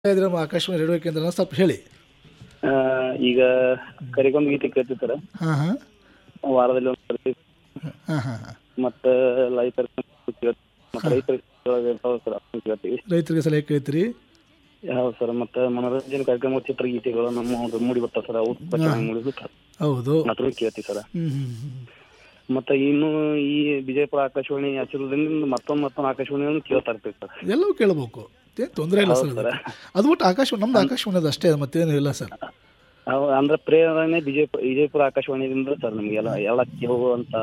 ಇದ್ರೆ ನಮ್ಮ ಆಕಾಶವಾಣಿ ರೇಡಿಯೋ ಕೇಂದ್ರ ಸ್ವಲ್ಪ ಹೇಳಿ ಆ, ಈಗ ಕರಿಗೊಂದು ಗೀತೆ ಕೇಳ್ತೀವಿ ಸರ್ ಹಾಂ ಹಾಂ ವಾರದಲ್ಲಿ ಒಂದು ಸರ್ತಿ ಹಾಂ ಹಾಂ ಹಾಂ ಮತ್ತು ರೈತರ ಮತ್ತು ರೈತರ ಇರ್ತಾವೆ ಸರ್ ಅದನ್ನ ಕೇಳ್ತೀವಿ ರೈತರಿಗೆ ಸಲಹೆ ಕೇಳ್ತೀರಿ ಹೌದು ಸರ್ ಮತ್ತು ಮನೋರಂಜನೆ ಕಾರ್ಯಕ್ರಮ ಚಿತ್ರಗೀತೆಗಳು ನಮ್ಮ ಮೂಡಿ ಬರ್ತಾವೆ ಸರ್ ಅವು ತುಂಬ ಚೆನ್ನಾಗಿ ಮೂಡಿ ಬರ್ತಾವೆ ಹೌದು ಅದನ್ನು ಕೇಳ್ತೀವಿ ಸರ್ ಹ್ಞೂ ಹ್ಞೂ ಮತ್ತು ಇನ್ನು ಈ ವಿಜಯಪುರ ಆಕಾಶವಾಣಿ ಹಚ್ಚಿರೋದ್ರಿಂದ ಮತ್ತೊಂದು ಮತ್ತೊಂದು ಆಕಾಶವಾಣಿಯನ್ನು ಕೇಳ್ತಾ ಇರ್ತೀವಿ ಸರ್ ಎಲ್ಲವೂ ಕೇಳಬೇಕು ಏನು ತೊಂದರೆ ಇಲ್ಲ ಸರ್ ಅದಕ್ಕೆ. ಅದು ಬಿಟ್ಟು ಆಕಾಶವಾಣಿ ನಮ್ದು ಆಕಾಶವಾಣಿ ಅದು ಅಷ್ಟೇ ಮತ್ತೇನು ಇಲ್ಲ ಸರ್ ಅವು ಅಂದ್ರೆ ಪ್ರೇರಣೆ ವಿಜಯಪುರ ವಿಜಯಪುರ ಆಕಾಶವಾಣಿಯಿಂದ ಸರ್ ನಮಗೆಲ್ಲ ಎಲ್ಲ ಕೇಳುವಂತ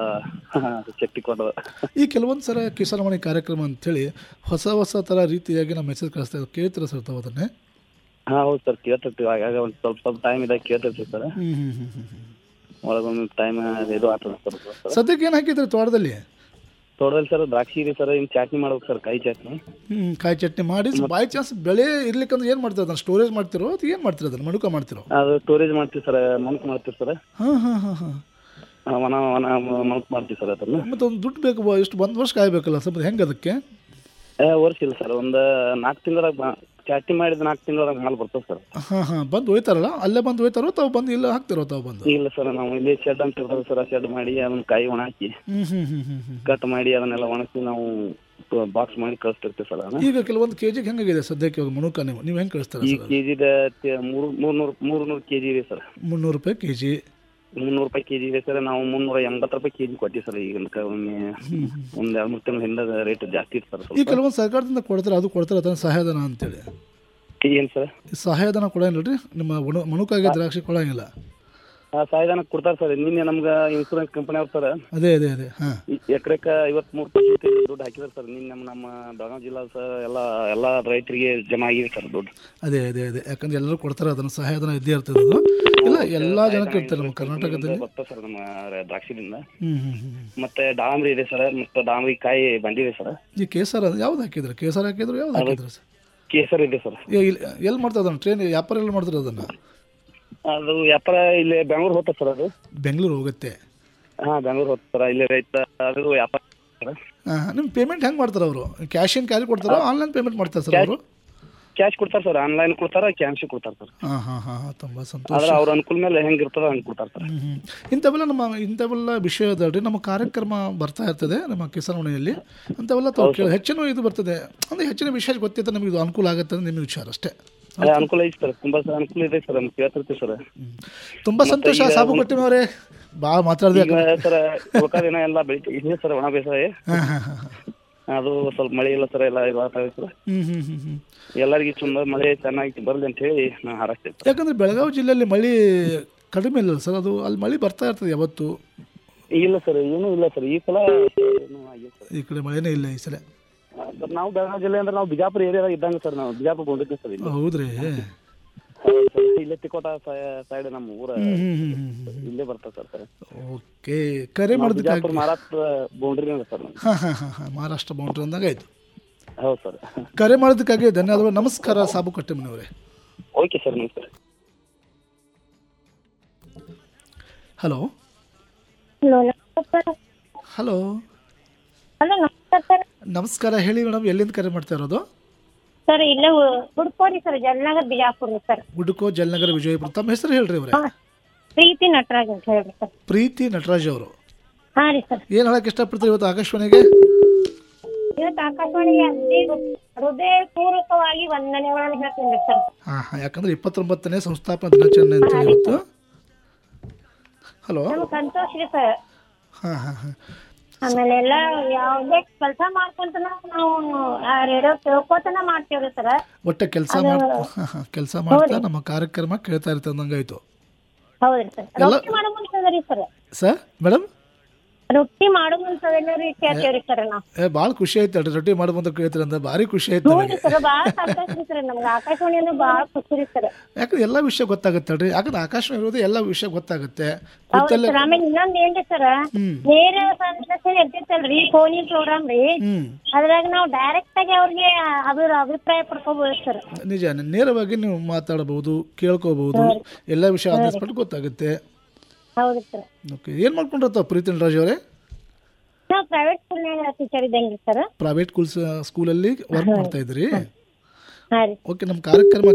ಶಕ್ತಿ ಕೊಡೋದು ಈ ಕೆಲವೊಂದು ಸಲ ಕಿಸಾನ್ ವಾಣಿ ಕಾರ್ಯಕ್ರಮ ಅಂತೇಳಿ ಹೊಸ ಹೊಸ ಥರ ರೀತಿಯಾಗಿ ನಮ್ಮ ಮೆಸೇಜ್ ಕಳಿಸ್ತಾ ಇದ್ದಾರೆ ಕೇಳ್ತೀರಾ ಸರ್ ತಾವು ಅದನ್ನೇ ಹಾ ಹೌದು ಸರ್ ಕೇಳ್ತಿರ್ತೀವಿ ಆಗಾಗ ಒಂದು ಸ್ವಲ್ಪ ಸ್ವಲ್ಪ ಟೈಮ್ ಇದ್ದಾಗ ಕೇಳ್ತಿರ್ತೀವಿ ಸರ್ ಹ್ಞೂ ಹ್ಞೂ ಹ್ಞೂ ಹ್ಞೂ ಒಳಗೊಂದು ಟೈಮ್ ಇದು ಆಗ್ತದೆ ಸರ್ ಸರ್ ಸದ್ಯಕ್ಕೆ ಏನು ಹಾಕಿದ್ರಿ ತೋಟದಲ್ಲಿ ತೋಟದಲ್ಲಿ ಸರ್ ದ್ರಾಕ್ಷಿ ಇದೆ ಸರ್ ಇನ್ನು ಚಟ್ನಿ ಮಾಡ್ಬೇಕು ಸರ್ ಕಾಯಿ ಚಟ್ನಿ ಹ್ಞೂ ಕಾಯಿ ಚಟ್ನಿ ಮಾಡಿ ಬೈ ಚಾನ್ಸ್ ಬೆಳೆ ಇರ್ಲಿಕ್ಕಂದ್ರೆ ಏನು ಮಾಡ್ತೀರ ಅದನ್ನು ಸ್ಟೋರೇಜ್ ಮಾಡ್ತಿರೋ ಅದು ಏನು ಮಾಡ್ತೀರ ಅದನ್ನು ಮಡುಕ ಮಾಡ್ತಿರೋ ಅದು ಸ್ಟೋರೇಜ್ ಮಾಡ್ತೀವಿ ಸರ್ ಮಣಕ್ ಮಾಡ್ತೀವಿ ಸರ್ ಹಾಂ ಹಾಂ ಹಾಂ ಹಾಂ ಆ, ವನ ವನ ಮಣಕ್ ಮಾಡ್ತೀವಿ ಸರ್ ಅದನ್ನು ಮತ್ತು ಒಂದು ದುಡ್ಡು ಬೇಕು ಬ- ಎಷ್ಟು ಒಂದು ವರ್ಷ ಕಾಯಬೇಕಲ್ಲ ಸ್ವಲ್ಪ ಹೆಂಗೆ ಅದಕ್ಕೆ ಏ, ವರ್ಷ ಇಲ್ಲ ಸರ್ ಒಂದು ನಾಲ್ಕು ತಿಂಗಳಾಗ ಚಟ್ನಿ ಮಾಡಿದ ನಾಲ್ಕು ತಿಂಗಳಾಗ ಮಾಲ್ ಬರ್ತದೆ ಸರ್ ಹಾಂ ಹಾಂ ಬಂದು ಹೋಯ್ತಾರಲ್ಲ ಅಲ್ಲೇ ಬಂದು ಹೋಯ್ತಾರೋ ತಾವು ಬಂದು ಇಲ್ಲ ಹಾಕ್ತಿರೋ ತಾವು ಬಂದು ಇಲ್ಲ ಸರ್ ನಾವು ಇಲ್ಲಿ ಶೆಡ್ ಅಂತ ಇರ್ತದೆ ಸರ್ ಆ ಶೆಡ್ ಮಾಡಿ ಅದನ್ನ ಕಾಯಿ ಒಣಹಾಕಿ ಹ್ಞೂ ಹ್ಞೂ ಹ್ಞೂ ಹ್ಞೂ ಹ್ಞೂ ಕಟ್ ಮಾಡಿ ಅದನ್ನೆಲ್ಲ ಒಣಗಿಸಿ ನಾವು ಬಾಕ್ಸ್ ಮಾಡಿ ಕಳಿಸ್ತಿರ್ತೀವಿ ಸರ್ ಅದನ್ನ ಈಗ ಕೆಲವೊಂದು ಕೆ ಜಿಗೆ ಹೆಂಗಾಗಿದೆ ಸದ್ಯಕ್ಕೆ ಇವಾಗ ಮಣುಕ ನೀವು ನೀವು ಹೆಂಗೆ ಕಳಿಸ್ತಾರೆ ಈ ಸರ್ ಕೆ ಜಿದ ಮೂರು ಮೂರ್ನೂರು ಮೂರ್ನೂರು ಕೆ ಜಿ ಇದೆ ಸರ್ ಮುನ್ನೂರು ರೂಪಾಯಿ ಕೆ ಜಿ ಮುನ್ನೂರು ರೂಪಾಯಿ ಕೆ ಜಿ ಇದೆ ಸರ್ ನಾವು ಮುನ್ನೂರ ಎಂಬತ್ತು ರೂಪಾಯಿ ಕೆ ಜಿ ಕೊಟ್ಟಿವಿ ಸರ್ ಈಗ ಒಮ್ಮೆ ಒಂದು ಎರಡು ಮೂರು ತಿಂಗಳ ಹಿಂದೆ ರೇಟ್ ಜಾಸ್ತಿ ಇತ್ತು ಸರ್ ಈ ಸ್ವಲ್ಪ ಕೆಲವೊಂದು ಸರ್ಕಾರದಿಂದ ಕೊಡ್ತಾರೆ ಅದು ಕೊಡ್ತಾರೆ ಅದನ್ನ ಸಹಾಯಧನ ಅಂತೇಳಿ ಏನು ಸರ್ ಈ ಸಹಾಯಧನ ಕೊಡಂಗಿಲ್ಲ ರೀ ನಿಮ್ಮ ಒಣ ಮಣುಕಾಗಿ ದ್ರಾಕ್ಷಿ ಕೊಡಂಗಿಲ್ಲ ಸಾಯಧಾನ ಕೊಡ್ತಾರೆ ಸರ್ ನಿನ್ನೆ ನಮ್ಗೆ ಇನ್ಸೂರೆನ್ಸ್ ಕಂಪನಿ ಅವ್ರು ಸರ್ ಅದೇ ಅದೇ ಅದೇ ಹಾಂ ಎಕರೆಕ ಐವತ್ಮೂರು ಪರ್ಸೆಂಟ್ ದುಡ್ಡು ಹಾಕಿದ್ದಾರೆ ಸರ್ ನಿನ್ನೆ ನಮ್ಮ ನಮ್ಮ ಬೆಳಗಾವಿ ಜಿಲ್ಲಾ ಸರ್ ಎಲ್ಲ ಎಲ್ಲ ರೈತರಿಗೆ ಜಮಾ ಆಗಿದೆ ಸರ್ ದುಡ್ಡು ಅದೇ ಅದೇ ಅದೇ ಯಾಕಂದ್ರೆ ಎಲ್ಲರೂ ಕೊಡ್ತಾರೆ ಅದನ್ನು ಸಹಾಯಧನ ಇದ್ದೇ ಇರ್ತದೆ ಅದು ಇಲ್ಲ ಎಲ್ಲ ಜನಕ್ಕೆ ಇರ್ತಾರೆ ನಮ್ಮ ಕರ್ನಾಟಕದಲ್ಲಿ ಬರ್ತದೆ ಸರ್ ನಮ್ಮ ದ್ರಾಕ್ಷಿದಿಂದ ಹ್ಞೂ ಹ್ಞೂ ಹ್ಞೂ ಮತ್ತೆ ದಾಳಂಬ್ರಿ ಇದೆ ಸರ್ ಮತ್ತೆ ದಾಳಂಬ್ರಿ ಕಾಯಿ ಬಂದಿದೆ ಸರ್ ಈ ಕೇಸರ ಯಾವ್ದು ಹಾಕಿದ್ರು ಕೇಸರ ಹಾಕಿದ್ರು ಯಾವ್ದು ಹಾಕಿದ್ರು ಸರ್ ಕೇಸರ್ ಇದೆ ಸರ್ ಎಲ್ಲಿ ಮಾಡ್ತಾರೆ ಅದನ್ನು ಟ್ರೈನ್ ವ್ಯಾಪಾರ ಎಲ್ಲಿ ಮಾಡ್ತಾರೆ ಅದನ್ನು ಅದು ವ್ಯಾಪಾರ ಇಲ್ಲಿ ಬೆಂಗಳೂರು ಹೋಗ್ತದೆ ಸರ್ ಅದು ಬೆಂಗಳೂರು ಹೋಗುತ್ತೆ ಹಾ ಬೆಂಗಳೂರು ಹೋಗ್ತದೆ ಸರ್ ಇಲ್ಲಿ ರೈತ ಅದು ವ್ಯಾಪಾರ ಸರ್ ಹಾಂ ನಿಮ್ಮ ಪೇಮೆಂಟ್ ಹೆಂಗೆ ಮಾಡ್ತಾರೆ ಅವರು ಕ್ಯಾಶ್ ಇನ್ ಕ್ಯಾರಿ ಕೊಡ್ತಾರೋ ಆನ್ಲೈನ್ ಪೇಮೆಂಟ್ ಮಾಡ್ತಾರೆ ಸರ್ ಅವರು ಕ್ಯಾಶ್ ಕೊಡ್ತಾರೆ ಸರ್ ಆನ್ಲೈನ್ ಕೊಡ್ತಾರ ಕ್ಯಾಶ್ ಕೊಡ್ತಾರೆ ಸರ್ ಹಾಂ ಹಾಂ ಹಾಂ ಹಾಂ ತುಂಬ ಸಂತೋಷ ಆದ್ರೆ ಅವ್ರ ಅನುಕೂಲ ಮೇಲೆ ಹೆಂಗೆ ಇರ್ತದ ಹಂಗೆ ಕೊಡ್ತಾರೆ ಸರ್ ಹ್ಮ್, ಹ್ಮ್. ಇಂಥವೆಲ್ಲ ನಮ್ಮ ಇಂಥವೆಲ್ಲ ವಿಷಯ ಅದಲ್ರಿ ನಮ್ಮ ಕಾರ್ಯಕ್ರಮ ಬರ್ತಾ ಇರ್ತದೆ ನಮ್ಮ ಕಿಸಾನ್ ವಾಣಿಯಲ್ಲಿ ಅಂಥವೆಲ್ಲ ತಾವು ಕೇಳಿ ಹೆಚ್ಚಿನ ಇದು ಬರ್ತದೆ ಅಂದರೆ ಹೆಚ್ಚಿನ ವಿಷಯ ಗೊತ್ತಿತ್ತು ನಮಗೆ ಇದು ಅನುಕೂಲ ಆಗುತ್ತೆ ಅಂತ ನಿಮ್ಮ ವಿಚಾರ ಅಷ್ಟೇ ಅದೇ ಅನುಕೂಲ ಐತಿ ಸರ್ ತುಂಬಾ ಸರ್ ಅನುಕೂಲ ಇದೆ ಸರ್ ನಮ್ಗೆ ಕೇಳ್ತಿರ್ತೀವಿ ಸರ್ ತುಂಬ ಸಂತೋಷ ಸಾಬು ಕೊಟ್ಟಿನವರೇ ಭಾಳ ಮಾತಾಡಿದೆ ಈಗ ಸರ್ ಉಳ್ಕ ದಿನ ಎಲ್ಲ ಬೆಳಿಗ್ಗೆ ಇದೆ ಸರ್ ಒಣ ಬೇಸಾಯ ಹಾಂ ಹಾಂ ಹಾಂ ಹಾಂ ಅದು ಸ್ವಲ್ಪ ಮಳೆ ಇಲ್ಲ ಸರ್ ಎಲ್ಲ ಇದು ಆಗ್ತಾ ಇದೆ ಸರ್ ಹ್ಞೂ ಹ್ಞೂ ಹ್ಞೂ ಹ್ಞೂ ಎಲ್ಲರಿಗೂ ತುಂಬ ಮಳೆ ಚೆನ್ನಾಗಿ ಬರಲಿ ಅಂತ ಹೇಳಿ ನಾನು ಹಾರೈಸ್ತೇನೆ ಸರ್ ಯಾಕಂದರೆ ಬೆಳಗಾವಿ ಜಿಲ್ಲೆಯಲ್ಲಿ ಮಳೆ ಕಡಿಮೆ ಇಲ್ಲ ಸರ್ ಅದು ಅಲ್ಲಿ ಮಳೆ ಬರ್ತಾ ಇರ್ತದೆ ಯಾವತ್ತು ಇಲ್ಲ ಸರ್ ಏನೂ ಇಲ್ಲ ಸರ್ ಈ ಸಲ ಏನೂ ಆಗಿಲ್ಲ ಸರ್ ಈ ಕಡೆ ಮಳೆನೇ ಇಲ್ಲ ಈ ಸಲ ಸರ್ ನಾವು ಬೆಳಗಾವಿ ಜಿಲ್ಲೆ ಅಂದ್ರೆ ನಾವು ಬಿಜಾಪುರ ಏರಿಯಾದಾಗ ಇದ್ದಂಗೆ ಸರ್ ನಾವು ಬಿಜಾಪುರ ಬಂದಿದ್ದೀವಿ ಸರ್ ಇಲ್ಲಿ ಹೌದ್ರಿ ಹೌದು ಸರ್ ಇಲ್ಲೇ ತಿಕೋಟ ಸೈಡ್ ನಮ್ಮ ಊರ ಹ್ಞೂ ಹ್ಞೂ ಹ್ಞೂ ಹ್ಞೂ ಇಲ್ಲೇ ಬರ್ತದೆ ಸರ್ ಸರ್ ಓಕೆ ಕರೆ ಮಾಡೋದಕ್ಕೆ ಬಿಜಾಪುರ ಮಹಾರಾಷ್ಟ್ರ ಬೌಂಡ್ರಿ ಸರ್ ನಮ್ದು ಹಾಂ ಹಾಂ ಹಾಂ ಹಾಂ ಮಹಾರಾಷ್ಟ್ರ ಬೌಂಡ್ರಿ ಅಂದಾಗ ಆಯಿತು ಹೌದು ಸರ್ ಕರೆ ಮಾಡೋದಕ್ಕಾಗಿ ಧನ್ಯವಾದಗಳು ನಮಸ್ಕಾರ ಸಾಬು ಕಟ್ಟೆಮ್ಮನವರೇ ಓಕೆ ಸರ್ ನಮಸ್ಕಾರ ಹಲೋ ಹಲೋ ನಮಸ್ಕಾರ ಸರ್ ಹಲೋ ಹಲೋ ನಮಸ್ಕಾರ ಸರ್ ನಮಸ್ಕಾರ ಹೇಳಿ ಮೇಡಮ್ ಎಲ್ಲಿಂದ ಕರೆ ಮಾಡ್ತಾ ಇರೋದು ಸರ್ ಇಲ್ಲೇ ಹುಡ್ಕೋರಿ ಸರ್ ಜಲನಗರ್ ಬಿಜಾಪುರ ಸರ್ ಗುಡ್ಕೋ ಜಲನಗರ ವಿಜಯಪುರ ತಮ್ಮ ಹೆಸರು ಹೇಳ್ರಿ ಅವರೇ ಹಾಂ ಪ್ರೀತಿ ನಟರಾಜ್ ಅಂತ ಹೇಳ್ರಿ ಸರ್ ಪ್ರೀತಿ ನಟರಾಜ್ ಅವರು ಹಾಂ ರೀ ಸರ್ ಏನು ಹೇಳಕ್ಕೆ ಇಷ್ಟಪಡ್ತಾರೆ ಇವತ್ತು ಆಕಾಶವಾಣಿಗೆ ಇವತ್ತು ಆಕಾಶವಾಣಿಗೆ ಅತಿ ಹೃದಯ ಪೂರ್ವಕವಾಗಿ ವಂದನೆಗಳನ್ನು ಹೇಳ್ತೀನಿ ರೀ ಸರ್ ಹಾಂ ಹಾಂ ಯಾಕಂದ್ರೆ ಇಪ್ಪತ್ತೊಂಬತ್ತನೇ ಸಂಸ್ಥಾಪನಾ ದಿನಾಚರಣೆ ಅಂತೇಳಿ ಇವತ್ತು ಹಲೋ ನಮ್ಗೆ ಸಂತೋಷ ರೀ ಸರ್ ಹಾಂ ಹಾಂ ಹಾಂ ಆಮೇಲೆ ಎಲ್ಲ ಯಾವುದೇ ಕೆಲಸ ಮಾಡ್ಕೊಂತನ ನಾವು ರೇಡಿಯೋ ಕೇಳ್ಕೊತನ ಮಾಡ್ತೀವ್ರಿ ಸರ್ ಒಟ್ಟೆ ಕೆಲಸ ಮಾಡ್ತಾ ಹಾಂ ಹಾಂ ಕೆಲಸ ಮಾಡ್ತಾ ನಮ್ಮ ಕಾರ್ಯಕ್ರಮ ಕೇಳ್ತಾ ಇರ್ತದೆ ಅಂದಂಗಾಯ್ತು ಹೌದ್ರಿ ಸರ್ ರೊಟ್ಟಿ ಮಾಡೋ ಮುಂಚೆ ಸರ್ ಸರ್ ಮೇಡಮ್ ರೊಟ್ಟಿ ಮಾಡೋ ಮುಂಚೆ ರೀ ಕೇಳ್ತೇವ್ರಿ ಸರ್ ನಾವು ಏ ಭಾಳ ಖುಷಿ ಆಯ್ತು ಅಲ್ರಿ ರೊಟ್ಟಿ ಮಾಡ್ಬಂತ ಕೇಳ್ತೀರ ಅಂತ ಭಾರಿ ಖುಷಿ ಆಯ್ತು ನನಗೆ ಹೌದ್ರಿ ಸರ್ ಭಾಳ ಸಂತೋಷ ರೀ ಸರ್ ನಮ್ಗೆ ಆಕಾಶವಾಣಿ ಅಂದ್ರೆ ಭಾಳ ಖುಷಿ ರೀ ಸರ್ ಯಾಕಂದ್ರೆ ಎಲ್ಲ ವಿಷಯ ಗೊತ್ತಾಗುತ್ತೆ ಅಲ್ರಿ ಯಾಕಂದ್ರೆ ಆಕಾಶವಾಣಿ ಇರೋದು ಎಲ್ಲ ವಿಷಯ ಗೊತ್ತಾಗುತ್ತೆ ಹೌದು ಕೂತಲ್ಲೇ ಸರ್ ಆಮೇಲೆ ಇನ್ನೊಂದ್ ಏನ್ರಿ ಸರ್ ಹ್ಮ್. ನೇರ ಸಂದರ್ಶನ ಇರ್ತೈತಲ್ರಿ ಫೋನಿನ ಪ್ರೋಗ್ರಾಮ್ ರೀ ಹ್ಮ್ ಅದ್ರಾಗ ನಾವು ಡೈರೆಕ್ಟ್ ಆಗಿ ಅವ್ರಿಗೆ ಅದ್ರ ಅಭಿಪ್ರಾಯ ಪಡ್ಕೋಬಹುದು ಸರ್ ನಿಜ ನೇರವಾಗಿ ನೀವು ಮಾತಾಡಬಹುದು ಕೇಳ್ಕೋಬಹುದು ಎಲ್ಲ ವಿಷಯ ಆಧರಿಸ್ಬಿಟ್ಟು ಗೊತ್ತಾಗುತ್ತೆ ಹೌದು ಸರ್ ಓಕೆ ಏನು ಮಾಡ್ಕೊಂಡಿರ್ತಾವ ಪ್ರೀತಿ ನಟರಾಜ್ ಅವರೇ ನಾವು ಪ್ರೈವೇಟ್ ಸ್ಕೂಲ್ನಾಗ ಟೀಚರ್ ಇದ್ದಂಗೆ ಸರ್ ಪ್ರೈವೇಟ್ ಸ್ಕೂಲ್ಸ್ ಸ್ಕೂಲಲ್ಲಿ ವರ್ಕ್ ಮಾಡ್ತಾ ಇದ್ರಿ ಹಾ ರೀ ಓಕೆ ನಮ್ಮ ಕಾರ್ಯಕ್ರಮ